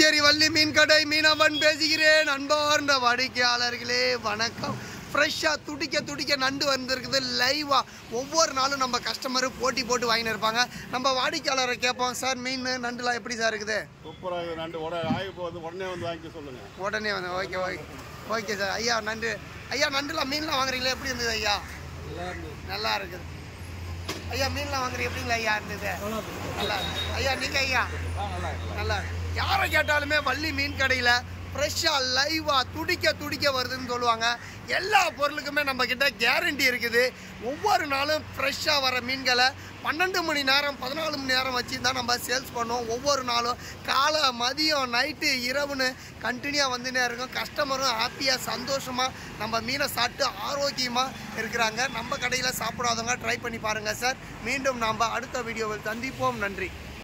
புதுச்சேரி வள்ளி மீன் கடை மீனவன் பேசுகிறேன் அன்பார்ந்த வாடிக்கையாளர்களே வணக்கம் ஃப்ரெஷ்ஷாக துடிக்க துடிக்க நண்டு வந்திருக்குது லைவாக ஒவ்வொரு நாளும் நம்ம கஸ்டமரு போட்டி போட்டு வாங்கின்னு இருப்பாங்க நம்ம வாடிக்கையாளரை கேட்போம் சார் மீன் நண்டுலாம் எப்படி சார் இருக்குது சூப்பராக இருக்குது நண்டு உடனே ஆய்வு வந்து உடனே வந்து வாங்கிக்க சொல்லுங்கள் உடனே வந்து ஓகே ஓகே ஓகே சார் ஐயா நண்டு ஐயா நண்டுலாம் மீன்லாம் வாங்குறீங்களா எப்படி இருந்தது ஐயா நல்லா இருக்குது ஐயா மீன்லாம் வாங்குறீங்க எப்படிங்களா ஐயா இருந்தது நல்லா இருக்கு. ஐயா நீங்க ஐயா நல்லா இருக்கு. யாரை கேட்டாலுமே வள்ளி மீன் கடையில் ஃப்ரெஷ்ஷாக லைவாக துடிக்க துடிக்க வருதுன்னு சொல்லுவாங்க எல்லா பொருளுக்குமே நம்ம கிட்ட கேரண்டி இருக்குது ஒவ்வொரு நாளும் ஃப்ரெஷ்ஷாக வர மீன்களை பன்னெண்டு மணி நேரம் பதினாலு மணி நேரம் வச்சு தான் நம்ம சேல்ஸ் பண்ணுவோம் ஒவ்வொரு நாளும் காலை மதியம் நைட்டு இரவுன்னு கண்டினியூவாக வந்துனே இருக்கும் கஸ்டமரும் ஹாப்பியாக சந்தோஷமாக நம்ம மீனை சாப்பிட்டு ஆரோக்கியமாக இருக்கிறாங்க நம்ம கடையில் சாப்பிடாதவங்க ட்ரை பண்ணி பாருங்கள் சார் மீண்டும் நாம் அடுத்த வீடியோவில் சந்திப்போம் நன்றி